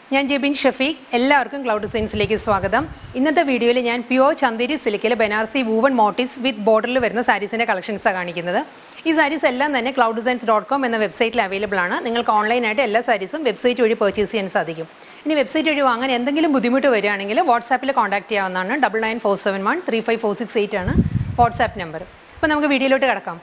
ഞാൻ ജെബിൻ ഷഫീഖ് എല്ലാവർക്കും ക്ലൗഡ് ഡിസൈൻസിലേക്ക് സ്വാഗതം ഇന്നത്തെ വീഡിയോയിൽ ഞാൻ പ്യുവർ ചന്ദേരി സിലിക്കിലെ ബനാറസി വൂവൺ മോട്ടീവ്സ് വിത്ത് ബോർഡറിൽ വരുന്ന സാരീസിൻ്റെ കളക്ഷൻസാണ് കാണിക്കുന്നത് ഈ സാരീസ് എല്ലാം തന്നെ ക്ലൗഡ് ഡിസൈൻസ് ഡോട്ട് കോം എന്ന വെബ്സൈറ്റിൽ അവൈലബിൾ ആണ് നിങ്ങൾക്ക് ഓൺലൈനായിട്ട് എല്ലാ സാരീസും വെബ്സൈറ്റ് വഴി പർച്ചേസ് ചെയ്യാൻ സാധിക്കും ഇനി വെബ്സൈറ്റ് വഴി വാങ്ങാൻ എന്തെങ്കിലും ബുദ്ധിമുട്ട് വരികയാണെങ്കിൽ വാട്സാപ്പിൽ കോൺടാക്ട് ചെയ്യാവുന്നതാണ് double nine four seven one three five four six eight ആണ് വാട്സാപ്പ് നമ്പർ അപ്പോൾ നമുക്ക് വീഡിയോയിലോട്ട് കിടക്കാം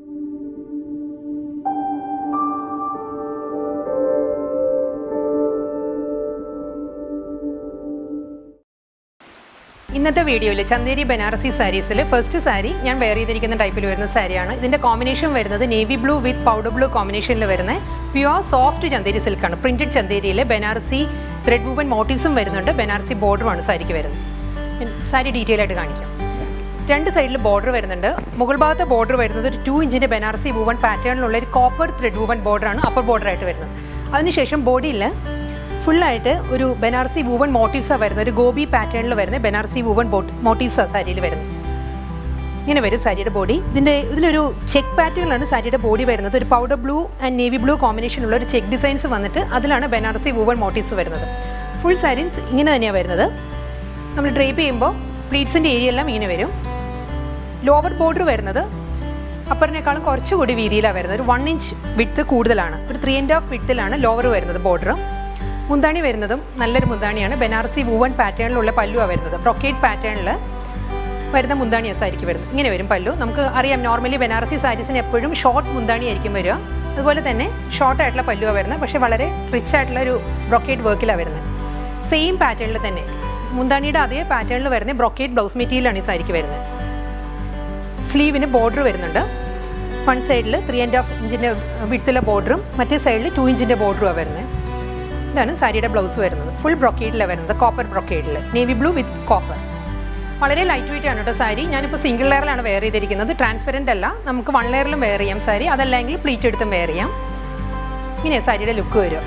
ഇന്നത്തെ വീഡിയോയിൽ ചന്ദേരി ബനാറസി സാരീസിൽ ഫസ്റ്റ് സാരി ഞാൻ വെയർ ചെയ്തിരിക്കുന്ന ടൈപ്പിൽ വരുന്ന സാരിയാണ് ഇതിന്റെ കോമ്പിനേഷൻ വരുന്നത് navy blue with powder blue കോമ്പിനേഷനിൽ വരുന്ന പ്യുവർ സോഫ്റ്റ് ചന്ദേരി സിൽക്കാണ് പ്രിന്റഡ് ചന്ദേരിയിൽ ബനാറസി ത്രെഡ് വൂവൻ മോട്ടീവ്സും വരുന്നുണ്ട് ബനാറസി ബോർഡറുമാണ് സാരിക്ക് വരുന്നത് ഞാൻ സാരി ഡീറ്റെയിൽ ആയിട്ട് കാണിക്കാം രണ്ട് സൈഡിൽ ബോർഡർ വരുന്നുണ്ട് മുകൾ ഭാഗത്തെ ബോർഡർ വരുന്നത് ഒരു ടു ഇഞ്ചിന്റെ ബനാറസി വൂവൺ പാറ്റേണിലുള്ള ഒരു കോപ്പർ ത്രെഡ് വൂവൺ ബോർഡറാണ് അപ്പർ ബോർഡർ ആയിട്ട് വരുന്നത് അതിനുശേഷം ബോഡിയിൽ ഫുള്ളായിട്ട് ഒരു ബനാറസി വൂവൺ മോട്ടീവ്സാണ് വരുന്നത് ഒരു ഗോബി പാറ്റേണിൽ വരുന്ന ബനാറസി വൂവൺ മോട്ടീവ്സാണ് സാരിയിൽ വരുന്നത് ഇങ്ങനെ വരും സാരിയുടെ ബോഡി ഇതിൻ്റെ ഇതിലൊരു ചെക്ക് പാറ്റേണിലാണ് സാരിയുടെ ബോഡി വരുന്നത് ഒരു powder blue and navy blue കോമ്പിനേഷനുള്ള ഒരു ചെക്ക് ഡിസൈൻസ് വന്നിട്ട് അതിലാണ് ബനാറസി വൂവൺ മോട്ടീവ്സ് വരുന്നത് ഫുൾ സാരീസ് ഇങ്ങനെ തന്നെയാണ് വരുന്നത് നമ്മൾ ഡ്രേപ്പ് ചെയ്യുമ്പോൾ പ്ലീറ്റ്സിൻ്റെ ഏരിയ എല്ലാം ഇങ്ങനെ വരും ലോവർ ബോർഡർ വരുന്നത് അപ്പറിനേക്കാളും കുറച്ചുകൂടി വീതിയിലാണ് വരുന്നത് ഒരു വൺ ഇഞ്ച് വിട്ത്ത് കൂടുതലാണ് ഒരു ത്രീ ആൻഡ് ഹാഫ് വിട്ത്തിലാണ് ലോവർ വരുന്നത് ബോർഡർ മുന്താണി വരുന്നതും നല്ലൊരു മുന്താണിയാണ് ബനാറസി വൂവൺ പാറ്റേണിലുള്ള പല്ലുവാണ് വരുന്നത് ബ്രൊക്കേറ്റ് പാറ്റേണിൽ വരുന്ന മുന്താണി സാരിക്ക് വരുന്നത് ഇങ്ങനെ വരും പല്ലു നമുക്ക് അറിയാം നോർമലി ബനാറസി സാരീസിന് എപ്പോഴും ഷോർട്ട് മുന്താണി ആയിരിക്കും വരിക അതുപോലെ തന്നെ ഷോർട്ട് ആയിട്ടുള്ള പല്ലുവാണ് വരുന്നത് പക്ഷേ വളരെ റിച്ച് ആയിട്ടുള്ള ഒരു ബ്രൊക്കേറ്റ് വർക്കിലാണ് വരുന്നത് സെയിം പാറ്റേണിൽ തന്നെ മുന്താണിയുടെ അതേ പാറ്റേണിൽ വരുന്ന ബ്രൊക്കേറ്റ് ബ്ലൗസ് മെറ്റീരിയലാണ് ഈ സാരിക്ക് വരുന്നത് സ്ലീവിന് ബോർഡർ വരുന്നുണ്ട് വൺ സൈഡിൽ ത്രീ ആൻഡ് ഹാഫ് ഇഞ്ചിൻ്റെ വിടുത്തുള്ള ബോർഡറും മറ്റേ സൈഡിൽ ടു ഇഞ്ചിൻ്റെ ബോർഡറുമാണ് വരുന്നത് ഇതാണ് സാരിയുടെ ബ്ലൗസ് വരുന്നത് ഫുൾ ബ്രൊക്കേഡിലാണ് വരുന്നത് കോപ്പർ ബ്രൊക്കേഡിൽ നേവി ബ്ലൂ വിത്ത് കോപ്പർ വളരെ ലൈറ്റ് വെയിറ്റ് ആണ് കേട്ടോ സാരി ഞാനിപ്പോൾ സിംഗിൾ ലെയറിലാണ് വെയർ ചെയ്തിരിക്കുന്നത് ട്രാൻസ്പെറൻ്റ് അല്ല നമുക്ക് വൺ ലെയറിലും വെയർ ചെയ്യാം സാരി അതല്ലെങ്കിൽ പ്ലീറ്റ് എടുത്തും വെയർ ചെയ്യാം ഇങ്ങനെ സാരിയുടെ ലുക്ക് വരും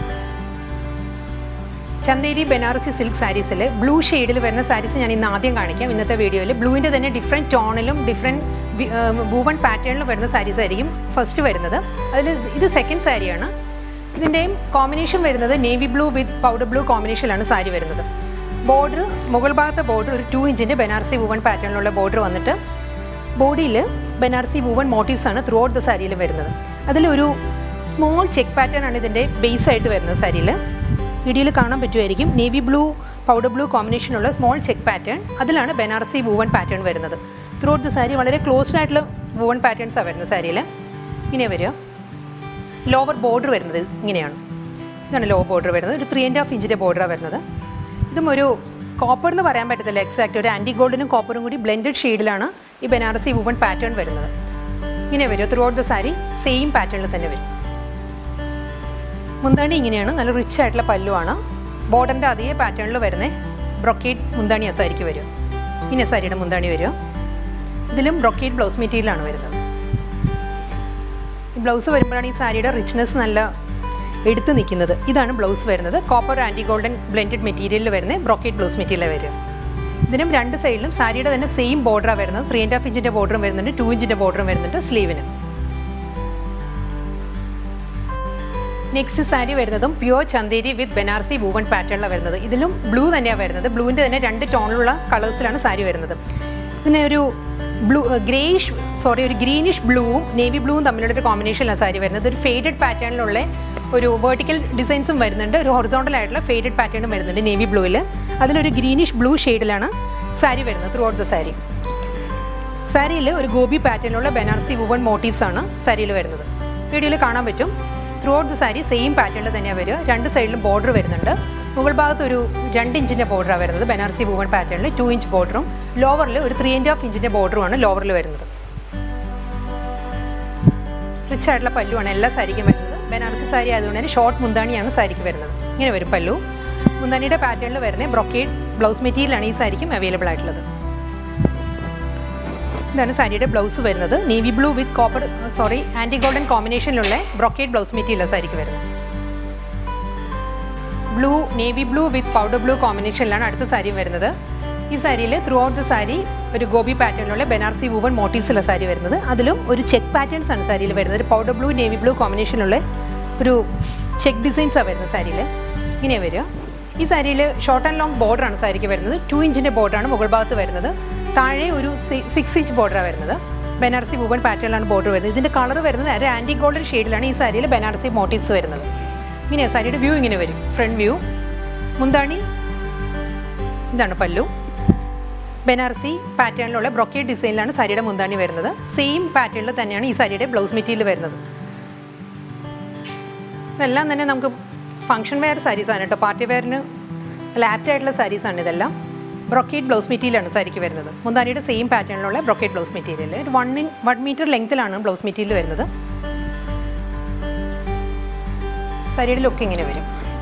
ചന്ദേരി ബനാറസി സിൽക്ക് സാരീസിൽ ബ്ലൂ ഷെയ്ഡിൽ വരുന്ന സാരീസ് ഞാൻ ഇന്ന് ആദ്യം കാണിക്കാം ഇന്നത്തെ വീഡിയോയിൽ ബ്ലൂവിൻ്റെ തന്നെ ഡിഫറെൻറ്റ് ടോണിലും ഡിഫറെൻറ്റ് വൂവൺ പാറ്റേണിലും വരുന്ന സാരീസ് ആയിരിക്കും ഫസ്റ്റ് വരുന്നത് അതിൽ ഇത് സെക്കൻഡ് സാരിയാണ് ഇതിൻ്റെയും കോമ്പിനേഷൻ വരുന്നത് navy blue with powder blue കോമ്പിനേഷനിലാണ് സാരി വരുന്നത് ബോർഡർ മുകൾ ഭാഗത്തെ ബോർഡർ ഒരു ടു ഇഞ്ചിൻ്റെ ബനാറസി വൂവൺ പാറ്റേണിലുള്ള ബോർഡർ വന്നിട്ട് ബോഡിയിൽ ബനാറസി വൂവൺ മോട്ടീവ്സ് ആണ് ത്രൂ ഔട്ട് ദ സാരിയിൽ വരുന്നത് അതിലൊരു സ്മോൾ ചെക്ക് പാറ്റേൺ ആണ് ഇതിൻ്റെ ബേസ് ആയിട്ട് വരുന്നത് സാരിയിൽ വീഡിയോയിൽ കാണാൻ പറ്റുമായിരിക്കും നേവി ബ്ലൂ പൗഡർ ബ്ലൂ കോമ്പിനേഷനുള്ള സ്മോൾ ചെക്ക് പാറ്റേൺ അതിലാണ് ബനാറസി വൂവൺ പാറ്റേൺ വരുന്നത് ത്രൂ ഔട്ട് ദ സാരി വളരെ ക്ലോസ്ഡ് ആയിട്ടുള്ള വൂവൺ പാറ്റേൺസാണ് വരുന്നത് സാരിയിൽ ഇങ്ങനെ വരിക ലോവർ ബോർഡർ വരുന്നത് ഇങ്ങനെയാണ് ഇതാണ് ലോ ബോർഡർ വരുന്നത് ഒരു ത്രീ ആൻഡ് ഹാഫ് ഇഞ്ചിൻ്റെ ബോർഡറാണ് വരുന്നത് ഇതും ഒരു കോപ്പർ എന്ന് പറയാൻ പറ്റത്തില്ല എക്സാക്റ്റ് ഒരു ആൻറ്റി ഗോൾഡിനും കോപ്പറും കൂടി ബ്ലെൻഡഡ് ഷെയ്ഡിലാണ് ഈ ബനാറസി വൂവൺ പാറ്റേൺ വരുന്നത് ഇങ്ങനെ വരും throughout the sari same പാറ്റേണിൽ തന്നെ വരും മുന്താണി ഇങ്ങനെയാണ് നല്ല റിച്ച് ആയിട്ടുള്ള പല്ലുവാണ് ബോർഡറിൻ്റെ അതേ പാറ്റേണിൽ വരുന്ന ബ്രൊക്കേറ്റ് മുന്താണി അസാരിക്ക് വരും ഇനി സാരിയുടെ മുന്താണി വരും ഇതിലും ബ്രൊക്കേറ്റ് ബ്ലൗസ് മെറ്റീരിയലാണ് വരുന്നത് ഈ ബ്ലൗസ് വരുമ്പോഴാണ് ഈ സാരിയുടെ റിച്ച്നെസ് നല്ല എടുത്തു നിൽക്കുന്നത് ഇതാണ് ബ്ലൗസ് വരുന്നത് കോപ്പർ ആൻറ്റി ഗോൾഡൻ ബ്ലെൻഡഡ് മെറ്റീരിയലിൽ വരുന്ന ബ്രോക്കേറ്റ് ബ്ലൗസ് മെറ്റീരിയൽ വരും ഇതിനും രണ്ട് സൈഡിലും സാരിയുടെ തന്നെ സെയിം ബോർഡറാണ് വരുന്നത് ത്രീ ആൻഡ് ഹാഫ് ഇഞ്ചിൻ്റെ ബോർഡറും വരുന്നുണ്ട് ടു ഇഞ്ചിൻ്റെ ബോർഡറും വരുന്നുണ്ട് സ്ലീവിന് നെക്സ്റ്റ് സാരി വരുന്നതും pure Chanderi with Banarasi woven പാറ്റേണിലാണ് വരുന്നത് ഇതിലും ബ്ലൂ തന്നെയാണ് വരുന്നത് ബ്ലൂവിൻ്റെ തന്നെ രണ്ട് ടോണിലുള്ള കളേഴ്സിലാണ് സാരി വരുന്നത് ഇതിന് ഒരു ബ്ലൂ ഗ്രേയിഷ് സോറി ഒരു ഗ്രീനിഷ് ബ്ലൂവും നേവി ബ്ലൂവും തമ്മിലുള്ള ഒരു കോമ്പിനേഷനിലാണ് സാരി വരുന്നത് ഒരു ഫേഡഡ് പാറ്റേണിലുള്ള ഒരു വേർട്ടിക്കൽ ഡിസൈൻസും വരുന്നുണ്ട് ഒരു ഹൊറിസോണ്ടൽ ആയിട്ടുള്ള ഫേഡഡ് പാറ്റേണും വരുന്നുണ്ട് നേവി ബ്ലൂവിൽ അതിലൊരു ഗ്രീനിഷ് ബ്ലൂ ഷെയ്ഡിലാണ് സാരി വരുന്നത് ത്രൂ ഔട്ട് ദ സാരി സാരിയിൽ ഒരു ഗോപി പാറ്റേണിലുള്ള ബനാറസി വുവൺ മോട്ടീവ്സ് ആണ് സാരിയിൽ വരുന്നത് വീഡിയോയിൽ കാണാൻ പറ്റും throughout the sari same പാറ്റേണിൽ തന്നെയാണ് വരിക രണ്ട് സൈഡിലും ബോർഡർ വരുന്നുണ്ട് മുകൾ ഭാഗത്ത് ഒരു രണ്ട് ഇഞ്ചിൻ്റെ ബോർഡറാണ് വരുന്നത് ബനാറസി വുവൺ പാറ്റേണിൽ ടു ഇഞ്ച് ബോർഡറും ലോവറിൽ ഒരു ത്രീ ആൻഡ് ഹാഫ് ഇഞ്ചിൻ്റെ ബോർഡറുമാണ് ലോവറിൽ വരുന്നത് റിച്ച് ആയിട്ടുള്ള പല്ലുവാണ് എല്ലാ സാരിക്കും വരുന്നത് ബനാറസി സാരി ആയതുകൊണ്ട് തന്നെ ഷോർട്ട് മുന്താണിയാണ് സാരിക്ക് വരുന്നത് ഇങ്ങനെ വരും പല്ലു മുന്താണിയുടെ പാറ്റേണിൽ വരുന്ന ബ്രൊക്കേഡ് ബ്ലൗസ് മെറ്റീരിയലാണ് ഈ സാരിക്കും അവൈലബിൾ ആയിട്ടുള്ളത് ഇതാണ് സാരിയുടെ ബ്ലൗസ് വരുന്നത് navy blue with copper sorry antique golden കോമ്പിനേഷനിലുള്ള ബ്രൊക്കേഡ് ബ്ലൗസ് മെറ്റീരിയൽ സാരിക്ക് വരുന്നത് blue navy blue with powder blue കോമ്പിനേഷനിലാണ് അടുത്ത സാരി വരുന്നത് ഈ സാരിയിൽ ത്രൂ ഔട്ട് ദ സാരി ഒരു ഗോപി പാറ്റേണിലുള്ള ബനാറസി വൂവൺ മോട്ടീവ്സുള്ള സാരി വരുന്നത് അതിലും ഒരു ചെക്ക് പാറ്റേൺസ് ആണ് സാരിയിൽ വരുന്നത് ഒരു പൗഡർ ബ്ലൂ നേവി ബ്ലൂ കോമ്പിനേഷനുള്ള ഒരു ചെക്ക് ഡിസൈൻസാണ് വരുന്നത് സാരിയിൽ ഇങ്ങനെ വരിക ഈ സാരിയിൽ ഷോർട്ട് ആൻഡ് ലോങ് ബോർഡറാണ് സാരിക്ക് വരുന്നത് ടു ഇഞ്ചിൻ്റെ ബോർഡറാണ് മുകൾ ഭാഗത്ത് വരുന്നത് താഴെ ഒരു സിക്സ് ഇഞ്ച് ബോർഡറാണ് വരുന്നത് ബനാറസി വുവൻ പാറ്റേണിലാണ് ബോർഡർ വരുന്നത് ഇതിൻ്റെ കളർ വരുന്നത് ഒരു ആൻറ്റി ഗോൾഡൻ ഷെയ്ഡിലാണ് ഈ സാരിയിൽ ബനാറസി മോട്ടീവ്സ് വരുന്നത് ഇങ്ങനെയാണ് സാരിയുടെ വ്യൂ ഇങ്ങനെ വരും ഫ്രണ്ട് വ്യൂ മുന്താണി ഇതാണ് പല്ലു ബനാറസി പാറ്റേണിലുള്ള ബ്രൊക്കേഡ് ഡിസൈനിലാണ് സാരിയുടെ മുന്താണി വരുന്നത് സെയിം പാറ്റേണിൽ തന്നെയാണ് ഈ സാരിയുടെ ബ്ലൗസ് മെറ്റീരിയൽ വരുന്നത് ഇതെല്ലാം തന്നെ നമുക്ക് ഫംഗ്ഷൻ വെയർ സാരീസാണ് കേട്ടോ പാർട്ടി വെയറിന് ലാപ്റ്റ് ആയിട്ടുള്ള സാരീസാണ് ഇതെല്ലാം ബ്രൊക്കേഡ് ബ്ലൗസ് മെറ്റീരിയലാണ് സാരിക്ക് വരുന്നത് മുന്താനിയുടെ സെയിം പാറ്റേണിലുള്ള ബ്രൊക്കേഡ് ബ്ലൗസ് മെറ്റീരിയൽ ഒരു വൺ ഇൻ വൺ മീറ്റർ ലെങ്ത്തിലാണ് ബ്ലൗസ് മെറ്റീരിയൽ വരുന്നത് സാരിയുടെ ലുക്ക് ഇങ്ങനെ വരും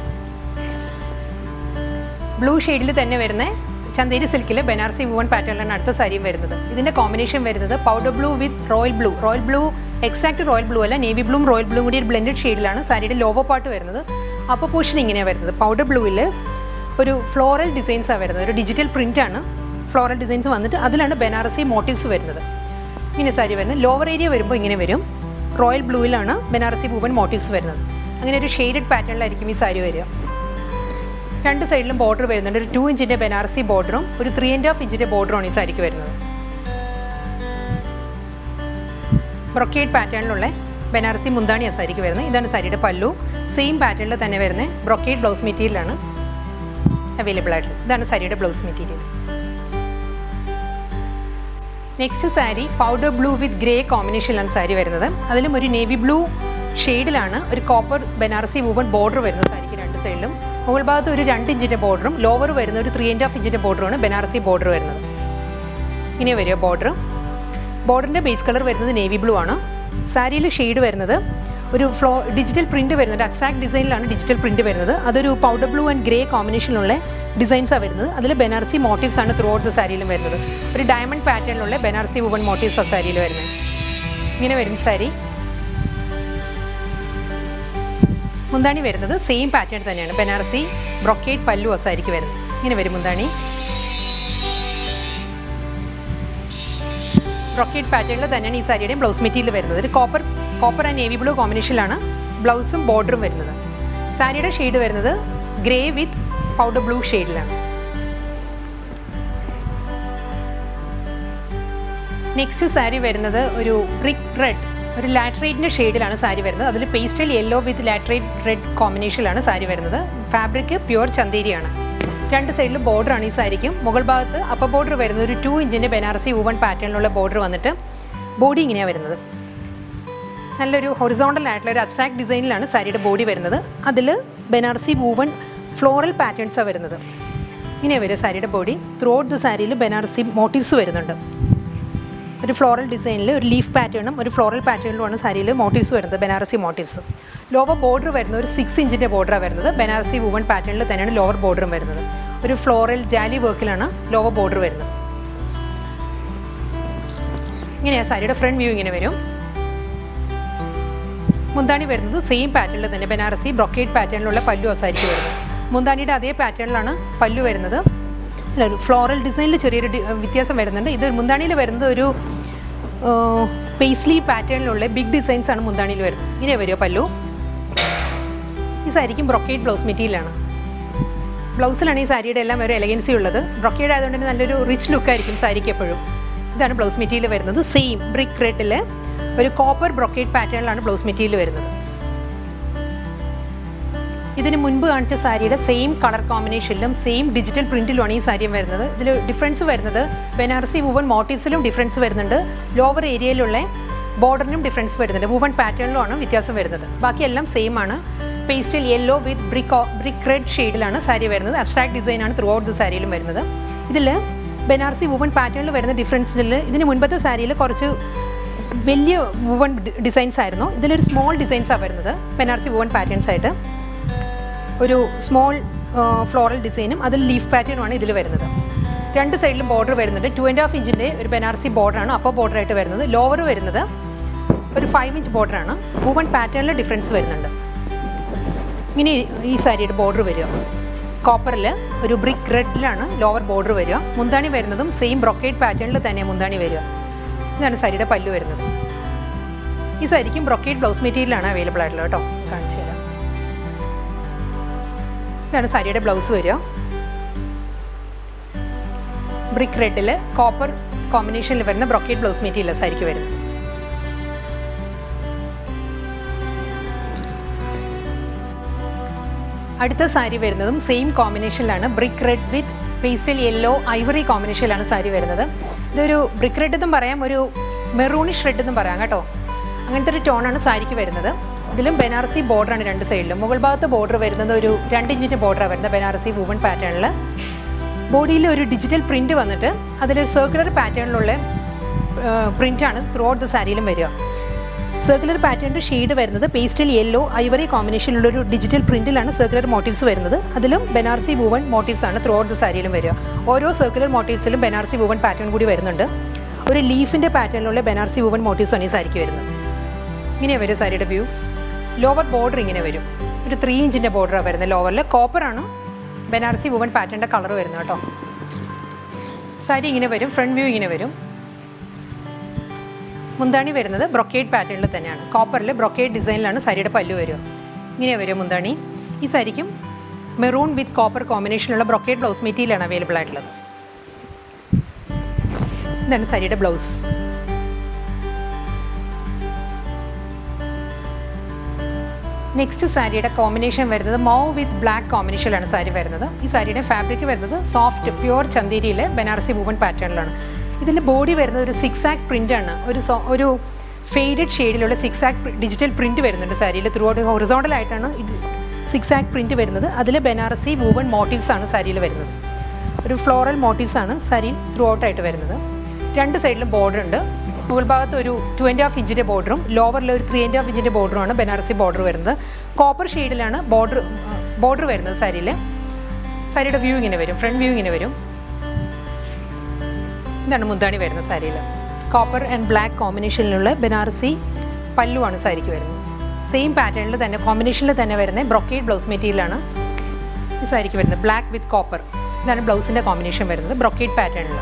ബ്ലൂ ഷെയ്ഡിൽ തന്നെ വരുന്ന ചന്തേരി സിൽക്കിലെ ബനാറസി വുവൺ പാറ്റേണിലാണ് അടുത്ത സാരിയും വരുന്നത് ഇതിന്റെ കോമ്പിനേഷൻ വരുന്നത് powder blue with royal blue royal blue exact royal blue അല്ല നേവി ബ്ലൂം റോയൽ ബ്ലൂ കൂടി ഒരു ബ്ലെൻഡഡ് ഷെയ്ഡിലാണ് സാരിയുടെ ലോവോ പാർട്ട് വരുന്നത് അപ്പോൾ പോർഷൻ ഇങ്ങനെയാണ് വരുന്നത് പൗഡർ ബ്ലൂവിൽ ഒരു ഫ്ലോറൽ ഡിസൈൻസാണ് വരുന്നത് ഒരു ഡിജിറ്റൽ പ്രിന്റ് ആണ് ഫ്ലോറൽ ഡിസൈൻസ് വന്നിട്ട് അതിലാണ് ബനാറസി മോട്ടീവ്സ് വരുന്നത് ഇങ്ങനെ സാരി വരുന്നത് ലോവർ ഏരിയ വരുമ്പോൾ ഇങ്ങനെ വരും റോയൽ ബ്ലൂവിലാണ് ബനാറസി വുവൺ മോട്ടീവ്സ് വരുന്നത് അങ്ങനെ ഒരു ഷെയ്ഡഡ് പാറ്റേണിലായിരിക്കും ഈ സാരി വരിക രണ്ട് സൈഡിലും ബോർഡർ വരുന്നുണ്ട് ഒരു ടു ഇഞ്ചിന്റെ ബനാറസി ബോർഡറും ഒരു ത്രീ ആൻഡ് ഹാഫ് ഇഞ്ചിന്റെ ബോർഡറുമാണ് ഈ സാരിക്ക് വരുന്നത് ബ്രൊക്കേഡ് പാറ്റേണിലുള്ള ബനാറസി മുന്താണി ആ സാരിക്ക് വരുന്നത് ഇതാണ് സാരിയുടെ പല്ലു സെയിം പാറ്റേണിൽ തന്നെ വരുന്ന ബ്രൊക്കേഡ് ബ്ലൗസ് മെറ്റീരിയലാണ് അവൈലബിൾ ആയിട്ടുള്ളത് ഇതാണ് സാരിയുടെ blouse material next sari powder blue with grey കോമ്പിനേഷനിലാണ് സാരി വരുന്നത് അതിലും ഒരു നേവി ബ്ലൂ ഷെയ്ഡിലാണ് ഒരു കോപ്പർ ബനാറസി വൂവൺ ബോർഡർ വരുന്നത് സാരിക്ക് രണ്ട് സൈഡിലും മുകൾ ഭാഗത്ത് ഒരു രണ്ട് ഇഞ്ചിൻ്റെ ബോർഡറും ലോവർ വരുന്ന ഒരു ത്രീ ആൻഡ് ഹാഫ് ഇഞ്ചിൻ്റെ ബോർഡറുമാണ് ബനാറസി ബോർഡർ വരുന്നത് ഇങ്ങനെ വരിക ബോർഡർ ബോർഡറിൻ്റെ ബേസ് കളർ വരുന്നത് നേവി ബ്ലൂ ആണ് സാരിയിൽ ഷെയ്ഡ് വരുന്നത് ഒരു ഫ്ലോ ഡിജിറ്റൽ പ്രിന്റ് വരുന്നുണ്ട് അബ്സ്ട്രാക്ട് ഡിസൈനിലാണ് ഡിജിറ്റൽ പ്രിന്റ് വരുന്നത് അതൊരു പൗഡർ ബ്ലൂ ആൻഡ് ഗ്രേ കോമ്പിനേഷനിലുള്ള ഡിസൈൻസാണ് വരുന്നത് അതിൽ ബനാറസി മോട്ടീവ്സ് ആണ് ത്രൂ ഔട്ട് ദ സാരിയിലും വരുന്നത് ഒരു ഡയമണ്ട് പാറ്റേണിലുള്ള ബനാറസി വുവൺ മോട്ടീവ്സ് ആ സാരിയിൽ വരുന്നത് ഇങ്ങനെ വരും സാരി മുന്താണി വരുന്നത് സെയിം പാറ്റേൺ തന്നെയാണ് ബനാറസി ബ്രൊക്കേഡ് പല്ലു ആ സാരിക്ക് വരുന്നത് ഇങ്ങനെ വരും മുന്താണി ബ്രൊക്കേഡ് പാറ്റേണിൽ തന്നെയാണ് ഈ സാരിയുടെയും ബ്ലൗസ് മെറ്റീരിയൽ വരുന്നത് ഒരു copper copper and navy blue കോമ്പിനേഷനിലാണ് ബ്ലൗസും ബോർഡറും വരുന്നത് സാരിയുടെ ഷെയ്ഡ് വരുന്നത് ഗ്രേ വിത്ത് പൗഡർ ബ്ലൂ ഷെയ്ഡിലാണ് നെക്സ്റ്റ് സാരി വരുന്നത് ഒരു ബ്രിക്ക് റെഡ് ഒരു ലാറ്ററേറ്റിൻ്റെ ഷെയ്ഡിലാണ് സാരി വരുന്നത് അതിൽ pastel yellow with laterite red കോമ്പിനേഷനിലാണ് സാരി വരുന്നത് ഫാബ്രിക് പ്യുവർ ചന്തേരിയാണ് രണ്ട് സൈഡിലും ബോർഡറാണ് ഈ സാരിക്കും മുകൾ ഭാഗത്ത് അപ്പർ ബോർഡർ വരുന്നത് ഒരു ടു ഇഞ്ചിൻ്റെ ബനാറസി ഊവൺ പാറ്റേണിലുള്ള ബോർഡർ വന്നിട്ട് ബോഡി ഇങ്ങനെയാണ് വരുന്നത് നല്ലൊരു ഹൊറിസോണ്ടൽ ആയിട്ടുള്ള ഒരു അബ്സ്ട്രാക്ട് ഡിസൈനിലാണ് സാരിയുടെ ബോഡി വരുന്നത് അതിൽ ബനാറസി വൂവൺ ഫ്ലോറൽ പാറ്റേൺസാണ് വരുന്നത് ഇങ്ങനെ വരും സാരിയുടെ ബോഡി ത്രൂ ഔട്ട് ദ സാരിയിൽ ബനാറസി മോട്ടീവ്സ് വരുന്നുണ്ട് ഒരു ഫ്ലോറൽ ഡിസൈനിൽ ഒരു ലീഫ് പാറ്റേണും ഒരു ഫ്ലോറൽ പാറ്റേണിലുമാണ് സാരിയിൽ മോട്ടീവ്സ് വരുന്നത് ബനാറസി മോട്ടീവ്സ് ലോവർ ബോർഡർ വരുന്നത് ഒരു സിക്സ് ഇഞ്ചിൻ്റെ ബോർഡറാണ് വരുന്നത് ബനാറസി വുവൺ പാറ്റേണിൽ തന്നെയാണ് ലോവർ ബോർഡറും വരുന്നത് ഒരു ഫ്ലോറൽ ജാലി വർക്കിലാണ് ലോവർ ബോർഡർ വരുന്നത് ഇങ്ങനെയാണ് സാരിയുടെ ഫ്രണ്ട് വ്യൂ ഇങ്ങനെ വരും മുന്താണി വരുന്നത് സെയിം പാറ്റേണിൽ തന്നെ ബനാറസി ബ്രൊക്കേഡ് പാറ്റേണിലുള്ള പല്ലു സാരിക്ക് വരുന്നത് മുന്താണിയുടെ അതേ പാറ്റേണിലാണ് പല്ലു വരുന്നത് അല്ല ഒരു ഫ്ലോറൽ ഡിസൈനിൽ ചെറിയൊരു ഡി- വ്യത്യാസം വരുന്നുണ്ട് ഇത് മുന്താണിയിൽ വരുന്നത് ഒരു പേസ്ലി പാറ്റേണിലുള്ള ബിഗ് ഡിസൈൻസ് ആണ് മുന്താണിയിൽ വരുന്നത് ഇങ്ങനെ വരുമോ പല്ലു ഈ സാരിക്കും ബ്രൊക്കേഡ് ബ്ലൗസ് മെറ്റീരിയലാണ് ബ്ലൗസിലാണ് ഈ സാരിയുടെ എല്ലാം ഒരു എലഗൻസി ഉള്ളത് ബ്രൊക്കേഡ് ആയതുകൊണ്ട് തന്നെ നല്ലൊരു റിച്ച് ലുക്ക് ആയിരിക്കും സാരിക്ക് എപ്പോഴും ഇതാണ് ബ്ലൗസ് മെറ്റീരിയൽ വരുന്നത് സെയിം ബ്രിക്ക് റെഡിൽ ഒരു കോപ്പർ ബ്രൊക്കേഡ് പാറ്റേണിലാണ് ബ്ലൗസ് മെറ്റീരിയൽ വരുന്നത് ഇതിന് മുൻപ് കാണിച്ച സാരിയുടെ സെയിം കളർ കോമ്പിനേഷനിലും സെയിം ഡിജിറ്റൽ പ്രിന്റിലുമാണ് ഈ സാരിയും വരുന്നത് ഇതിൽ ഡിഫറൻസ് വരുന്നത് ബനാറസി വുവൺ മോട്ടീവ്സിലും ഡിഫറൻസ് വരുന്നുണ്ട് ലോവർ ഏരിയയിലുള്ള ബോർഡറിനും ഡിഫറൻസ് വരുന്നുണ്ട് വുവൺ പാറ്റേണിലുമാണ് വ്യത്യാസം വരുന്നത് ബാക്കിയെല്ലാം സെയിം ആണ് pastel yellow with brick brick red ഷെയ്ഡിലാണ് സാരി വരുന്നത് അബ്സ്ട്രാക്ട് ഡിസൈൻ ആണ് ത്രൂ ഔട്ട് ദ സാരിയിലും വരുന്നത് ഇതിൽ ബനാറസി വുവൺ പാറ്റേണിൽ വരുന്ന ഡിഫറൻസിൽ ഇതിന് മുൻപത്തെ സാരിയിൽ കുറച്ച് വലിയ വുവൺ ഡിസൈൻസ് ആയിരുന്നു ഇതിലൊരു സ്മോൾ ഡിസൈൻസാണ് വരുന്നത് ബനാറസി വുവൺ പാറ്റേൺസ് ആയിട്ട് ഒരു സ്മോൾ ഫ്ലോറൽ ഡിസൈനും അതിൽ ലീഫ് പാറ്റേണുമാണ് ഇതിൽ വരുന്നത് രണ്ട് സൈഡിലും ബോർഡർ വരുന്നുണ്ട് ടു ആൻഡ് ഹാഫ് ഇഞ്ചിൻ്റെ ഒരു ബനാറസി ബോർഡറാണ് അപ്പർ ബോർഡർ ആയിട്ട് വരുന്നത് ലോവർ വരുന്നത് ഒരു ഫൈവ് ഇഞ്ച് ബോർഡറാണ് വുവൺ പാറ്റേണിൽ ഡിഫറൻസ് വരുന്നുണ്ട് ഇങ്ങനെ ഈ സാരിയുടെ ബോർഡർ വരിക കോപ്പറിൽ ഒരു ബ്രിക്ക് റെഡിലാണ് ലോവർ ബോർഡർ വരിക മുന്താണി വരുന്നതും സെയിം ബ്രൊക്കേഡ് പാറ്റേണിൽ തന്നെ മുന്താണി വരിക ഇതാണ് സാരിയുടെ പല്ലു വരുന്നത് ഈ സാരിക്കും ബ്രൊക്കേഡ് ബ്ലൗസ് മെറ്റീരിയലാണ് അവൈലബിൾ ആയിട്ടുള്ളത് കേട്ടോ കാണിച്ചു തരാം ഇതാണ് സാരിയുടെ ബ്ലൗസ് വരിക ബ്രിക്ക് റെഡിൽ കോപ്പർ കോമ്പിനേഷനിൽ വരുന്ന ബ്രൊക്കേറ്റ് ബ്ലൗസ് മെറ്റീരിയൽ സാരിക്ക് വരുന്നത് അടുത്ത സാരി വരുന്നതും സെയിം കോമ്പിനേഷനിലാണ് brick red with pastel yellow ivory കോമ്പിനേഷനിലാണ് സാരി വരുന്നത് ഇതൊരു ബ്രിക്ക് റെഡ് എന്നും പറയാം ഒരു മെറൂണിഷ് റെഡ് എന്നും പറയാം കേട്ടോ അങ്ങനത്തെ ഒരു ടോണാണ് സാരിക്ക് വരുന്നത് ഇതിലും ബനാറസി ബോർഡറാണ് രണ്ട് സൈഡിലും മുകൾ ഭാഗത്ത് ബോർഡർ വരുന്നത് ഒരു രണ്ട് ഇഞ്ചിൻ്റെ ബോർഡറാണ് വരുന്നത് ബനാറസി വൂവൺ പാറ്റേണിൽ ബോഡിയിൽ ഒരു ഡിജിറ്റൽ പ്രിന്റ് വന്നിട്ട് അതിലൊരു സർക്കുലർ പാറ്റേണിലുള്ള പ്രിന്റാണ് ത്രൂ ഔട്ട് ദ സാരിയിലും വരിക സർക്കുലർ പാറ്റേണിൻ്റെ ഷെയ്ഡ് വരുന്നത് പേസ്റ്റൽ യെല്ലോ ഐവറി കോമ്പിനേഷനിലുള്ള ഒരു ഡിജിറ്റൽ പ്രിന്റിലാണ് സർക്കുലർ മോട്ടീവ്സ് വരുന്നത് അതിലും ബനാറസി വൂവൺ മോട്ടീവ്സ് ആണ് ത്രൂ ഔട്ട് ദ സാരിയിലും വരിക ഓരോ സർക്കുലർ മോട്ടീവ്സിലും ബനാറസി വൂവൺ പാറ്റേൺ കൂടി വരുന്നുണ്ട് ഒരു ലീഫിൻ്റെ പാറ്റേണിലുള്ള ബനാറസി വൂവൺ മോട്ടീവ്സ് ആണ് ഈ സാരിക്ക് വരുന്നത് ഇങ്ങനെ വരും സാരിയുടെ വ്യൂ ലോവർ ബോർഡർ ഇങ്ങനെ വരും ഒരു ത്രീ ഇഞ്ചിൻ്റെ ബോർഡറാണ് വരുന്നത് ലോവറിൽ കോപ്പറാണ് ബനാറസി വുവൺ പാറ്റേണിൻ്റെ കളർ വരുന്നത് കേട്ടോ സാരി ഇങ്ങനെ വരും ഫ്രണ്ട് വ്യൂ ഇങ്ങനെ വരും മുന്താണി വരുന്നത് ബ്രൊക്കേഡ് പാറ്റേണിൽ തന്നെയാണ് കോപ്പറിൽ ബ്രൊക്കേഡ് ഡിസൈനിലാണ് സാരിയുടെ പല്ലു വരിക ഇങ്ങനെ വരും മുന്താണി ഈ സാരിക്കും മെറൂൺ വിത്ത് കോപ്പർ കോമ്പിനേഷനുള്ള ബ്രൊക്കേഡ് ബ്ലൗസ് മെറ്റീരിയലാണ് അവൈലബിൾ ആയിട്ടുള്ളത് ഇതാണ് സാരിയുടെ ബ്ലൗസ് നെക്സ്റ്റ് സാരിയുടെ കോമ്പിനേഷൻ വരുന്നത് മൗ വിത്ത് ബ്ലാക്ക് കോമ്പിനേഷനിലാണ് സാരി വരുന്നത് ഈ സാരിയുടെ ഫാബ്രിക് വരുന്നത് സോഫ്റ്റ് പ്യുവർ ചന്ദേരിയിലെ ബനാറസി വുവൺ പാറ്റേണിലാണ് ഇതിൻ്റെ ബോഡി വരുന്നത് ഒരു സിക്സ് ആക്ക് പ്രിൻ്റ് ആണ് ഒരു സോ ഒരു ഫെയ്ഡഡ് ഷെയ്ഡിലുള്ള സിക്സ് ആക്ക് ഡിജിറ്റൽ പ്രിൻ്റ് വരുന്നുണ്ട് സാരിയിൽ ത്രൂ ഔട്ട് ഹൊറിസോണ്ടൽ ആയിട്ടാണ് ഇത് സിക്സ് ആക്ക് പ്രിൻ്റ് വരുന്നത് അതിൽ ബനാറസി വുവൺ മോട്ടീവ്സ് ആണ് സാരിയിൽ വരുന്നത് ഒരു ഫ്ലോറൽ മോട്ടീവ്സ് ആണ് സാരിയിൽ ത്രൂ ഔട്ട് ആയിട്ട് വരുന്നത് രണ്ട് സൈഡിലും ബോർഡർ ഉണ്ട് മുകൾ ഭാഗത്ത് ഒരു ടു ആൻഡ് ഹാഫ് ഇഞ്ചിൻ്റെ ബോർഡറും ലോവറിൽ ഒരു ത്രീ ആൻഡ് ഹാഫ് ഇഞ്ചിൻ്റെ ബോർഡറുമാണ് ബനാറസി ബോർഡർ വരുന്നത് കോപ്പർ ഷെയ്ഡിലാണ് ബോർഡർ ബോർഡർ വരുന്നത് സാരിയിൽ സാരിയുടെ വ്യൂ ഇങ്ങനെ വരും ഫ്രണ്ട് വ്യൂ ഇങ്ങനെ വരും ഇതാണ് മുന്താണി വരുന്നത് സാരിയിൽ കോപ്പർ ആൻഡ് ബ്ലാക്ക് കോമ്പിനേഷനിലുള്ള ബനാറസി പല്ലുവാണ് സാരിക്ക് വരുന്നത് സെയിം പാറ്റേണിൽ തന്നെ കോമ്പിനേഷനിൽ തന്നെ വരുന്ന ബ്രൊക്കേഡ് ബ്ലൗസ് മെറ്റീരിയലാണ് ഈ സാരിക്ക് വരുന്നത് ബ്ലാക്ക് വിത്ത് കോപ്പർ ഇതാണ് ബ്ലൗസിൻ്റെ കോമ്പിനേഷൻ വരുന്നത് ബ്രൊക്കേഡ് പാറ്റേണിൽ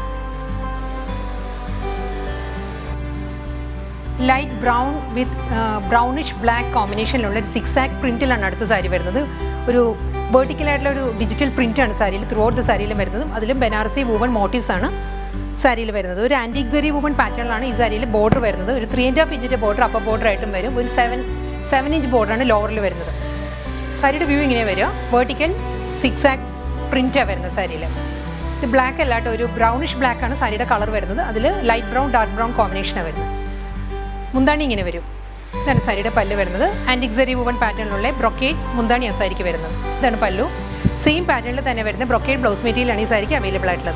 light brown with brownish black കോമ്പിനേഷനിലുള്ള ഒരു സിക്സ് ആക്ക് പ്രിന്റിലാണ് അടുത്ത സാരി വരുന്നത് ഒരു വേർട്ടിക്കൽ ആയിട്ടുള്ള ഒരു ഡിജിറ്റൽ പ്രിന്റാണ് സാരിയിൽ ത്രൂ ഔട്ട് ദ സാരിയിലും വരുന്നതും അതിലും ബനാറസി വൂവൺ മോട്ടീവ്സ് ആണ് സാരിയിൽ വരുന്നത് ഒരു ആൻറ്റിക് സെറി വൂവൺ പാറ്റേണിലാണ് ഈ സാരിയിൽ ബോർഡർ വരുന്നത് ഒരു ത്രീ ആൻഡ് ഹാഫ് ഇഞ്ചിൻ്റെ ബോർഡർ അപ്പർ ബോർഡർ ആയിട്ടും വരും ഒരു സെവൻ സെവൻ ഇഞ്ച് ബോർഡറാണ് ലോവറിൽ വരുന്നത് സാരിയുടെ വ്യൂ ഇങ്ങനെ വരിക വേർട്ടിക്കൽ സിക്സ് ആക്ക് പ്രിന്റാണ് വരുന്നത് സാരിയിൽ ഇത് ബ്ലാക്ക് അല്ലാട്ടോ ഒരു ബ്രൗണിഷ് ബ്ലാക്ക് ആണ് സാരിയുടെ കളർ വരുന്നത് അതിൽ ലൈറ്റ് ബ്രൗൺ ഡാർക്ക് ബ്രൗൺ കോമ്പിനേഷനാണ് വരുന്നത് മുന്താണി ഇങ്ങനെ വരും ഇതാണ് സാരിയുടെ പല്ല് വരുന്നത് ആൻറ്റിക് സെറി വുവൺ പാറ്റേണിലുള്ള ബ്രൊക്കേഡ് മുന്താണിയാണ് സാരിക്ക് വരുന്നത് ഇതാണ് പല്ലു സെയിം പാറ്റേണിൽ തന്നെ വരുന്ന ബ്രൊക്കേഡ് ബ്ലൗസ് മെറ്റീരിയലാണ് ഈ സാരിക്ക് അവൈലബിൾ ആയിട്ടുള്ളത്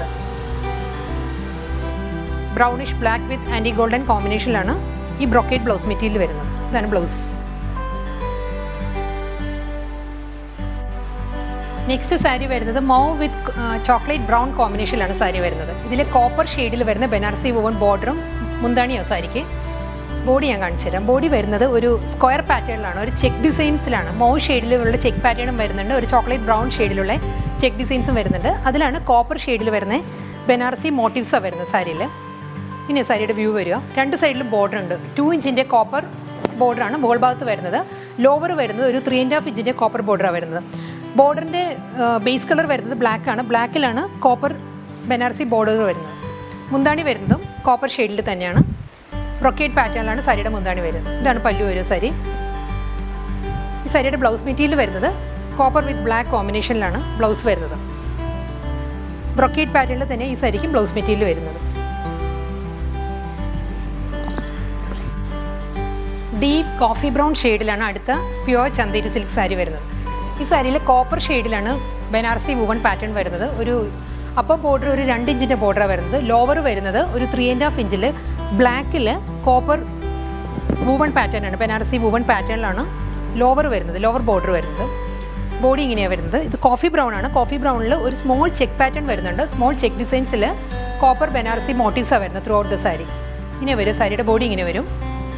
brownish black with antique golden കോമ്പിനേഷനിലാണ് ഈ ബ്രൊക്കേഡ് ബ്ലൗസ് മെറ്റീരിയൽ വരുന്നത് ഇതാണ് ബ്ലൗസ് നെക്സ്റ്റ് സാരി വരുന്നത് മൗ വിത്ത് ചോക്ലേറ്റ് ബ്രൗൺ കോമ്പിനേഷനിലാണ് സാരി വരുന്നത് ഇതിൽ കോപ്പർ ഷെയ്ഡിൽ വരുന്ന ബനാറസി വുവൺ ബോർഡറും മുന്താണിയോ സാരിക്ക് ബോഡി ഞാൻ കാണിച്ചു തരാം ബോഡി വരുന്നത് ഒരു സ്ക്വയർ പാറ്റേണിലാണ് ഒരു ചെക്ക് ഡിസൈൻസിലാണ് മൗ ഷെയ്ഡിലുള്ള ചെക്ക് പാറ്റേണും വരുന്നുണ്ട് ഒരു ചോക്ലേറ്റ് ബ്രൗൺ ഷെയ്ഡിലുള്ള ചെക്ക് ഡിസൈൻസും വരുന്നുണ്ട് അതിലാണ് കോപ്പർ ഷെയ്ഡിൽ വരുന്ന ബനാറസി മോട്ടീവ്സാണ് വരുന്നത് സാരിയിൽ ഇനി സാരിയുടെ വ്യൂ വരിക രണ്ട് സൈഡിലും ബോർഡർ ഉണ്ട് ടു ഇഞ്ചിൻ്റെ കോപ്പർ ബോർഡറാണ് മുകൾ ഭാഗത്ത് വരുന്നത് ലോവർ വരുന്നത് ഒരു ത്രീ ആൻഡ് ഹാഫ് ഇഞ്ചിൻ്റെ കോപ്പർ ബോർഡറാണ് വരുന്നത് ബോർഡറിൻ്റെ ബേസ് കളർ വരുന്നത് ബ്ലാക്ക് ആണ് ബ്ലാക്കിലാണ് കോപ്പർ ബനാറസി ബോർഡർ വരുന്നത് മുന്താണി വരുന്നതും കോപ്പർ ഷെയ്ഡിൽ തന്നെയാണ് റൊക്കേറ്റ് പാറ്റേണിലാണ് സാരിയുടെ മുന്താണി വരുന്നത് ഇതാണ് പല്ലു വരും സാരി ഈ സാരിയുടെ ബ്ലൗസ് മെറ്റീരിയൽ വരുന്നത് കോപ്പർ വിത്ത് ബ്ലാക്ക് കോമ്പിനേഷനിലാണ് ബ്ലൗസ് വരുന്നത് ബ്രൊക്കേറ്റ് പാറ്റേണിൽ തന്നെ ഈ സാരിക്കും ബ്ലൗസ് മെറ്റീരിയൽ വരുന്നത് ഡീപ്പ് കോഫി ബ്രൗൺ ഷെയ്ഡിലാണ് അടുത്ത പ്യുവർ ചന്തേരി സിൽക്ക് സാരി വരുന്നത് ഈ സാരിയിൽ കോപ്പർ ഷെയ്ഡിലാണ് ബനാറസി വുവൺ പാറ്റേൺ വരുന്നത് ഒരു അപ്പർ ബോർഡർ ഒരു രണ്ട് ഇഞ്ചിൻ്റെ ബോർഡറാണ് വരുന്നത് ലോവർ വരുന്നത് ഒരു ത്രീ ആൻഡ് ഹാഫ് ഇഞ്ചിൽ ബ്ലാക്കിൽ കോപ്പർ വൂവൺ പാറ്റേൺ ആണ് ബനാറസി വൂവൺ പാറ്റേണിലാണ് ലോവർ വരുന്നത് ലോവർ ബോർഡർ വരുന്നത് ബോഡി ഇങ്ങനെയാണ് വരുന്നത് ഇത് കോഫി ബ്രൗൺ ആണ് കോഫി ബ്രൗണിൽ ഒരു സ്മോൾ ചെക്ക് പാറ്റേൺ വരുന്നുണ്ട് സ്മോൾ ചെക്ക് ഡിസൈൻസിൽ കോപ്പർ ബനാറസി മോട്ടീവ്സാണ് വരുന്നത് ത്രൂ ഔട്ട് ദ സാരി ഇങ്ങനെ വരും സാരിയുടെ ബോഡി ഇങ്ങനെ വരും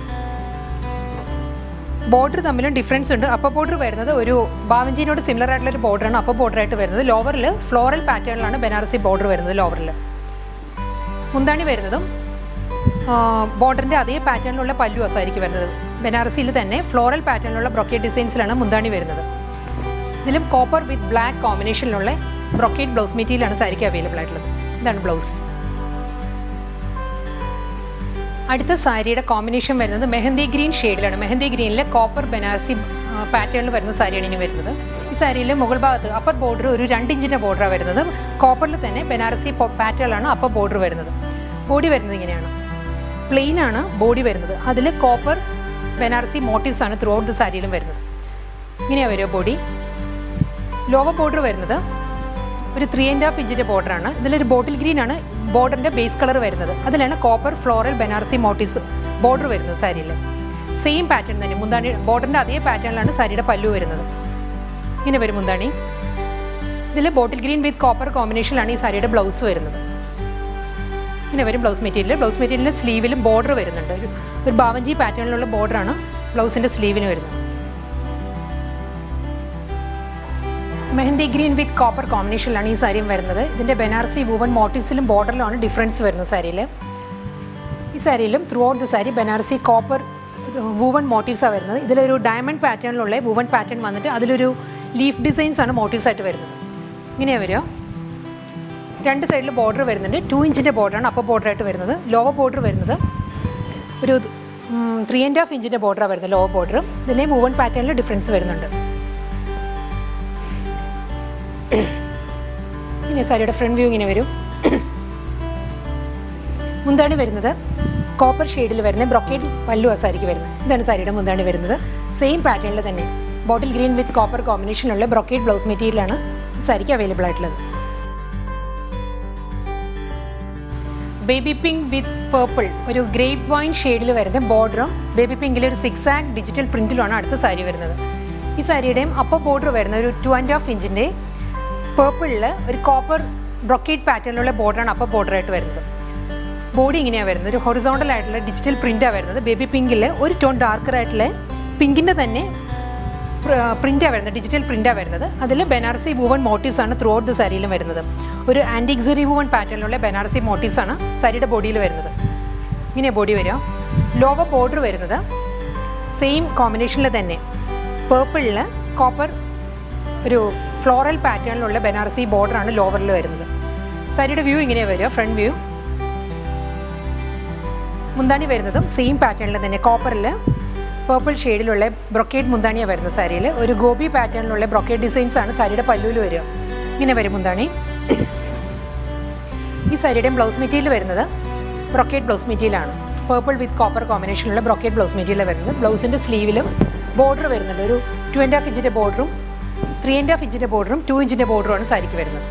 ബോർഡർ തമ്മിലും ഡിഫറൻസ് ഉണ്ട് അപ്പർ ബോർഡർ വരുന്നത് ഒരു ബാവഞ്ചിനോട് സിമിലർ ആയിട്ടുള്ള ഒരു ബോർഡറാണ് അപ്പർ ബോർഡർ ആയിട്ട് വരുന്നത് ലോവറിൽ ഫ്ലോറൽ പാറ്റേണിലാണ് ബനാറസി ബോർഡർ വരുന്നത് ലോവറിൽ മുന്താണി വരുന്നതും ബോർഡറിൻ്റെ അതേ പാറ്റേണിലുള്ള പല്ലു അസായിരിക്കും വരുന്നത് ബനാറസിയിൽ തന്നെ ഫ്ലോറൽ പാറ്റേണിലുള്ള ബ്രൊക്കേറ്റ് ഡിസൈൻസിലാണ് മുന്താണി വരുന്നത് ഇതിലും കോപ്പർ വിത്ത് ബ്ലാക്ക് കോമ്പിനേഷനിലുള്ള ബ്രൊക്കേറ്റ് ബ്ലൗസ് മെറ്റീരിയലാണ് സാരിക്ക് അവൈലബിൾ ആയിട്ടുള്ളത് ഇതാണ് ബ്ലൗസ് അടുത്ത സാരിയുടെ കോമ്പിനേഷൻ വരുന്നത് മെഹന്തി ഗ്രീൻ ഷെയ്ഡിലാണ് മെഹന്തി ഗ്രീനിലെ കോപ്പർ ബനാറസി പാറ്റേണിൽ വരുന്ന സാരിയാണ് ഇനി വരുന്നത് ഈ സാരിയിൽ മുകൾ ഭാഗത്ത് അപ്പർ ബോർഡർ ഒരു രണ്ട് ഇഞ്ചിൻ്റെ ബോർഡറാണ് വരുന്നത് കോപ്പറിൽ തന്നെ ബനാറസി പാറ്റേണിലാണ് അപ്പർ ബോർഡർ വരുന്നത് ബോഡി വരുന്നത് ഇങ്ങനെയാണ് പ്ലെയിൻ ആണ് ബോഡി വരുന്നത് അതിൽ കോപ്പർ ബനാറസി മോട്ടീവ്സ് ആണ് ത്രൂ ഔട്ട് ദ സാരിയിലും വരുന്നത് ഇങ്ങനെയാണ് വരിക ബോഡി ലോവർ ബോർഡർ വരുന്നത് ഒരു ത്രീ ആൻഡ് ഹാഫ് ഇഞ്ചിൻ്റെ ബോർഡറാണ് ഇതിലൊരു ബോട്ടിൽ ഗ്രീൻ ആണ് ബോർഡറിൻ്റെ ബേസ് കളർ വരുന്നത് അതിലാണ് copper floral Banarasi motifs border വരുന്നത് സാരിയിൽ സെയിം പാറ്റേൺ തന്നെ മുന്താണി ബോർഡറിൻ്റെ അതേ പാറ്റേണിലാണ് സാരിയുടെ പല്ലു വരുന്നത് ഇങ്ങനെ വരും മുന്താണി ഇതിൽ ബോട്ടിൽ ഗ്രീൻ വിത്ത് കോപ്പർ കോമ്പിനേഷനിലാണ് ഈ സാരിയുടെ ബ്ലൗസ് വരുന്നത് ഇങ്ങനെ വരും ബ്ലൗസ് മെറ്റീരിയൽ ബ്ലൗസ് മെറ്റീരിയലിൻ്റെ സ്ലീവിലും ബോർഡർ വരുന്നുണ്ട് ഒരു ഒരു ബാവഞ്ചി പാറ്റേണിലുള്ള ബോർഡറാണ് ബ്ലൗസിൻ്റെ സ്ലീവിന് വരുന്നത് മെഹന്തി ഗ്രീൻ വിത്ത് കോപ്പർ കോമ്പിനേഷനിലാണ് ഈ സാരിയും വരുന്നത് ഇതിൻ്റെ ബനാറസി വൂവൻ മോട്ടീവ്സിലും ബോർഡറിലുമാണ് ഡിഫറൻസ് വരുന്നത് സാരിയിൽ ഈ സാരിയിലും throughout the sari Banarasi copper woven മോട്ടീവ്സാണ് വരുന്നത് ഇതിലൊരു ഡയമണ്ട് പാറ്റേണിലുള്ള വൂവൺ പാറ്റേൺ വന്നിട്ട് അതിലൊരു ലീഫ് ഡിസൈൻസ് ആണ് മോട്ടീവ്സ് ആയിട്ട് വരുന്നത് ഇങ്ങനെയാണ് വരിക രണ്ട് സൈഡിൽ ബോർഡർ വരുന്നുണ്ട് ടു ഇഞ്ചിൻ്റെ ബോർഡറാണ് അപ്പർ ബോർഡറായിട്ട് വരുന്നത് ലോവർ ബോർഡർ വരുന്നത് ഒരു ത്രീ ആൻഡ് ഹാഫ് ഇഞ്ചിൻ്റെ ബോർഡറാണ് വരുന്നത് ലോവർ ബോർഡർ ഇതിലെ വൂവൺ പാറ്റേണിൽ ഡിഫറൻസ് വരുന്നുണ്ട് ഇനി സാരിയുടെ ഫ്രണ്ട് വ്യൂ ഇങ്ങനെ വരും മുന്താണി വരുന്നത് കോപ്പർ ഷെയ്ഡിൽ വരുന്ന ബ്രൊക്കേഡ് പല്ലു ആ സാരിക്ക് വരുന്നത് ഇതാണ് സാരിയുടെ മുന്താണി വരുന്നത് സെയിം പാറ്റേണിൽ തന്നെ ബോട്ടിൽ ഗ്രീൻ വിത്ത് കോപ്പർ കോമ്പിനേഷനുള്ള ബ്രൊക്കേഡ് ബ്ലൗസ് മെറ്റീരിയലാണ് സാരിക്ക് അവൈലബിൾ ആയിട്ടുള്ളത് ബേബി പിങ്ക് വിത്ത് പേർപ്പിൾ ഒരു ഗ്രേപ്പ് വൈൻ ഷെയ്ഡിൽ വരുന്ന ബോർഡറും ബേബി പിങ്കിലെ ഒരു സിക്സ് ആൻഡ് ഡിജിറ്റൽ പ്രിന്റിലുമാണ് അടുത്ത സാരി വരുന്നത് ഈ സാരിയുടെയും അപ്പർ ബോർഡർ വരുന്ന ഒരു ടു ആൻഡ് ഹാഫ് ഇഞ്ചിൻ്റെ പേർപ്പിളിൽ ഒരു കോപ്പർ ബ്രൊക്കേറ്റ് പാറ്റേണിലുള്ള ബോർഡറാണ് അപ്പർ ബോർഡറായിട്ട് വരുന്നത് ബോഡി ഇങ്ങനെയാണ് വരുന്നത് ഒരു ഹൊറിസോണ്ടൽ ആയിട്ടുള്ള ഡിജിറ്റൽ പ്രിൻ്റാണ് വരുന്നത് ബേബി പിങ്കിൽ ഒരു ടോൺ ഡാർക്കർ ആയിട്ടുള്ള പിങ്കിൻ്റെ തന്നെ പ്രിൻ്റാണ് വരുന്നത് ഡിജിറ്റൽ പ്രിൻ്റാണ് വരുന്നത് അതിൽ ബനാറസി വൂവൺ മോട്ടീവ്സ് ആണ് ത്രൂ ഔട്ട് ദ സാരിയിലും വരുന്നത് ഒരു ആൻറ്റിക്സറി വൂവൺ പാറ്റേണിലുള്ള ബനാറസി മോട്ടീവ്സ് ആണ് സാരിയുടെ ബോഡിയിൽ വരുന്നത് ഇങ്ങനെ ബോഡി വരിക ലോവർ ബോർഡർ വരുന്നത് സെയിം കോമ്പിനേഷനിൽ തന്നെ പേർപ്പിളിൽ കോപ്പർ ഒരു ഫ്ലോറൽ പാറ്റേണിലുള്ള ബനാറസി ബോർഡറാണ് ലോവറിൽ വരുന്നത് സാരിയുടെ വ്യൂ ഇങ്ങനെയാണ് വരിക ഫ്രണ്ട് വ്യൂ മുന്താണി വരുന്നതും സെയിം പാറ്റേണിൽ തന്നെ കോപ്പറിൽ പേർപ്പിൾ ഷെയ്ഡിലുള്ള ബ്രൊക്കേഡ് മുന്താണിയാണ് വരുന്നത് സാരിയിൽ ഒരു ഗോപി പാറ്റേണിലുള്ള ബ്രൊക്കേഡ് ഡിസൈൻസ് ആണ് സാരിയുടെ പല്ലുവിൽ വരിക ഇങ്ങനെ വരും മുന്താണി ഈ സാരിയുടെയും ബ്ലൗസ് മെറ്റീരിയൽ വരുന്നത് ബ്രൊക്കേഡ് ബ്ലൗസ് മെറ്റീരിയലാണ് പേർപ്പിൾ വിത്ത് കോപ്പർ കോമ്പിനേഷനുള്ള ബ്രൊക്കേഡ് ബ്ലൗസ് മെറ്റീരിയൽ വരുന്നത് ബ്ലൗസിൻ്റെ സ്ലീവിലും ബോർഡർ വരുന്നുണ്ട് ഒരു ടു ആൻഡ് ഹാഫ് ഇഞ്ചിൻ്റെ ബോർഡറും ത്രീ ആൻഡ് ഹാഫ് ഇഞ്ചിൻ്റെ ബോർഡറും ടു ഇഞ്ചിൻ്റെ ബോർഡറുമാണ് സാരിക്ക് വരുന്നത്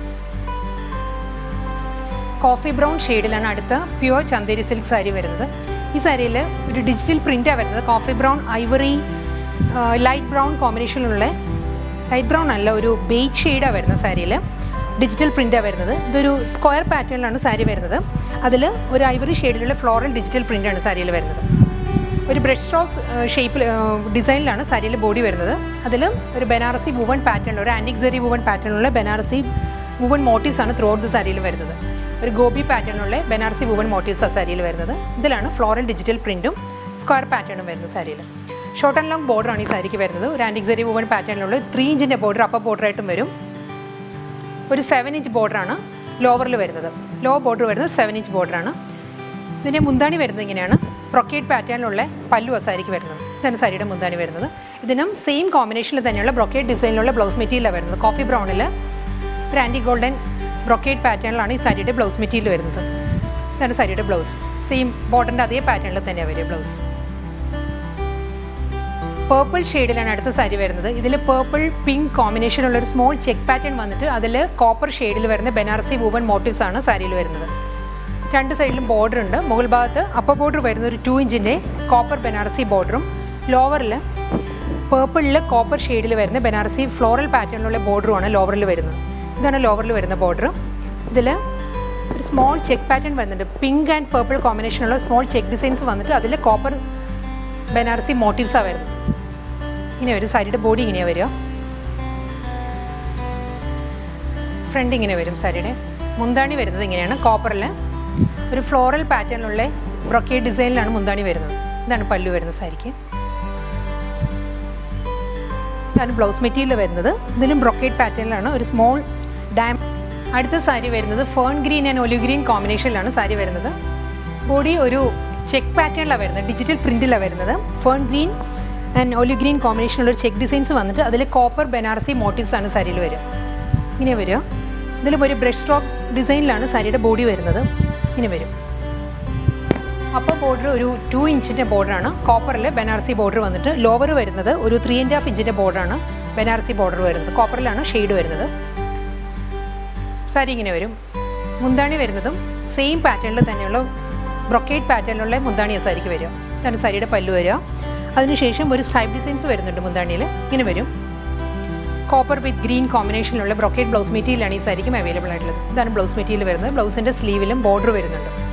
കോഫി ബ്രൗൺ ഷെയ്ഡിലാണ് അടുത്ത പ്യുവർ ചന്തേരി സിൽക്ക് സാരി വരുന്നത് ഈ സാരിയിൽ ഒരു ഡിജിറ്റൽ പ്രിൻ്റാണ് വരുന്നത് coffee brown ivory light brown കോമ്പിനേഷനിലുള്ള ലൈറ്റ് ബ്രൗൺ അല്ല ഒരു ബേജ് ഷെയ്ഡാണ് വരുന്നത് സാരിയിൽ ഡിജിറ്റൽ പ്രിൻ്റാണ് വരുന്നത് ഇതൊരു സ്ക്വയർ പാറ്റേണിലാണ് സാരി വരുന്നത് അതിൽ ഒരു ഐവറി ഷെയ്ഡിലുള്ള ഫ്ലോറൽ ഡിജിറ്റൽ പ്രിൻ്റാണ് സാരിയിൽ വരുന്നത് ഒരു ബ്രഷ് സ്ട്രോക്സ് ഷേപ്പിൽ ഡിസൈനിലാണ് സാരിയിൽ ബോഡി വരുന്നത് അതിൽ ഒരു ബനാറസി വുവൺ പാറ്റേൺ ഒരു ആൻറ്റിക്സറി വുവൺ പാറ്റേണിലുള്ള ബനാറസി വുവൺ മോട്ടീവ്സ് ആണ് ത്രൂ ഔട്ട് ദ സാരിയിൽ വരുന്നത് ഒരു ഗോപി പാറ്റേണിലുള്ള ബനാറസി വുവൺ മോട്ടീവ്സ് ആ സാരിയിൽ വരുന്നത് ഇതിലാണ് ഫ്ലോറൽ ഡിജിറ്റൽ പ്രിൻറ്റും സ്ക്വയർ പാറ്റേണും വരുന്നത് സാരിയിൽ ഷോർട്ട് ആൻഡ് ലോങ് ബോർഡറാണ് ഈ സാരിക്ക് വരുന്നത് ഒരു ആൻറ്റിക്സറി വുവൺ പാറ്റേണിലുള്ള ത്രീ ഇഞ്ചിൻ്റെ ബോർഡർ അപ്പർ ബോർഡറായിട്ടും വരും ഒരു സെവൻ ഇഞ്ച് ബോർഡറാണ് ലോവറിൽ വരുന്നത് ലോ ബോർഡർ വരുന്നത് സെവൻ ഇഞ്ച് ബോർഡറാണ് ഇതിൻ്റെ മുന്താണി വരുന്നത് ഇങ്ങനെയാണ് ബ്രൊക്കേഡ് പാറ്റേണിലുള്ള പല്ലു സാരിക്ക് വരുന്നത് ഇതാണ് സാരിയുടെ മുന്താണി വരുന്നത് ഇതിനും സെയിം കോമ്പിനേഷനിൽ തന്നെയുള്ള ബ്രൊക്കേഡ് ഡിസൈനിലുള്ള ബ്ലൗസ് മെറ്റീരിയലാണ് വരുന്നത് കോഫി ബ്രൗണിൽ ഒരു ആൻറ്റി ഗോൾഡൻ ബ്രൊക്കേഡ് പാറ്റേണിലാണ് ഈ സാരിയുടെ ബ്ലൗസ് മെറ്റീരിയൽ വരുന്നത് ഇതാണ് സാരിയുടെ ബ്ലൗസ് സെയിം ബോർഡറിൻ്റെ അതേ പാറ്റേണിൽ തന്നെയാണ് വരിക ബ്ലൗസ് പേർപ്പിൾ ഷെയ്ഡിലാണ് അടുത്ത സാരി വരുന്നത് ഇതിൽ പേർപ്പിൾ പിങ്ക് കോമ്പിനേഷനുള്ള ഒരു സ്മോൾ ചെക്ക് പാറ്റേൺ വന്നിട്ട് അതിൽ കോപ്പർ ഷെയ്ഡിൽ വരുന്ന ബനാറസി വൂവൻ മോട്ടീവ്സ് ആണ് സാരിയിൽ വരുന്നത് രണ്ട് സൈഡിലും ബോർഡർ ഉണ്ട് മുകൾ ഭാഗത്ത് അപ്പർ ബോർഡർ വരുന്ന ഒരു ടു ഇഞ്ചിൻ്റെ കോപ്പർ ബനാറസി ബോർഡറും ലോവറിൽ പേർപ്പിളിൽ കോപ്പർ ഷെയ്ഡിൽ വരുന്ന ബനാറസി ഫ്ലോറൽ പാറ്റേണിലുള്ള ബോർഡറുമാണ് ലോവറിൽ വരുന്നത് ഇതാണ് ലോവറിൽ വരുന്ന ബോർഡർ ഇതിൽ ഒരു സ്മോൾ ചെക്ക് പാറ്റേൺ വരുന്നുണ്ട് പിങ്ക് ആൻഡ് പേർപ്പിൾ കോമ്പിനേഷനുള്ള സ്മോൾ ചെക്ക് ഡിസൈൻസ് വന്നിട്ട് അതിൽ കോപ്പർ ബനാറസി മോട്ടീവ്സാണ് വരുന്നത് ഇങ്ങനെ വരും സാരിയുടെ ബോഡി ഇങ്ങനെയാണ് വരിക ഫ്രണ്ട് ഇങ്ങനെ വരും സാരിയുടെ മുന്താണി വരുന്നത് ഇങ്ങനെയാണ് കോപ്പറിൽ ഒരു ഫ്ലോറൽ പാറ്റേണിലുള്ള ബ്രൊക്കേഡ് ഡിസൈനിലാണ് മുന്താണി വരുന്നത് ഇതാണ് പല്ലു വരുന്നത് സാരിക്ക് ഇതാണ് ബ്ലൗസ് മെറ്റീരിയൽ വരുന്നത് ഇതിലും ബ്രൊക്കേറ്റ് പാറ്റേണിലാണ് ഒരു സ്മോൾ ഡാം അടുത്ത സാരി വരുന്നത് fern green and olive green കോമ്പിനേഷനിലാണ് സാരി വരുന്നത് ബോഡി ഒരു ചെക്ക് പാറ്റേണിലാണ് വരുന്നത് ഡിജിറ്റൽ പ്രിൻറ്റിലാണ് വരുന്നത് fern green and olive green കോമ്പിനേഷനുള്ള ഒരു ചെക്ക് ഡിസൈൻസ് വന്നിട്ട് അതിൽ കോപ്പർ ബനാറസി മോട്ടീവ്സ് ആണ് സാരിയിൽ വരിക ഇങ്ങനെ വരിക ഇതിലും ഒരു ബ്രഷ് സ്ട്രോക്ക് ഡിസൈനിലാണ് സാരിയുടെ ബോഡി വരുന്നത് ഇങ്ങനെ വരും അപ്പോൾ ബോർഡർ ഒരു ടു ഇഞ്ചിൻ്റെ ബോർഡറാണ് കോപ്പറിൽ ബനാറസി ബോർഡർ വന്നിട്ട് ലോവർ വരുന്നത് ഒരു ത്രീ ആൻഡ് ഹാഫ് ഇഞ്ചിൻ്റെ ബോർഡറാണ് ബനാറസി ബോർഡർ വരുന്നത് കോപ്പറിലാണ് ഷെയ്ഡ് വരുന്നത് സാരി ഇങ്ങനെ വരും മുന്താണി വരുന്നതും സെയിം പാറ്റേണിൽ തന്നെയുള്ള ബ്രൊക്കേറ്റ് പാറ്റേണിലുള്ള മുന്താണി സാരിക്ക് വരിക ഇതാണ് സാരിയുടെ പല്ല് വരിക അതിനുശേഷം ഒരു സ്ട്രൈപ്പ് ഡിസൈൻസ് വരുന്നുണ്ട് മുന്താണിയിൽ ഇങ്ങനെ വരും കോപ്പർ വിത്ത് ഗ്രീൻ കോമ്പിനേഷനിലുള്ള ബ്രൊക്കേറ്റ് ബ്ലൗസ് മെറ്റീരിയലാണ് ഈ സാരിക്കും അവൈലബിൾ ആയിട്ടുള്ളത് ഇതാണ് ബ്ലൗസ് മെറ്റീരിയൽ വരുന്നത് ബ്ലൗസിൻ്റെ സ്ലീവിലും ബോർഡർ വരുന്നുണ്ട്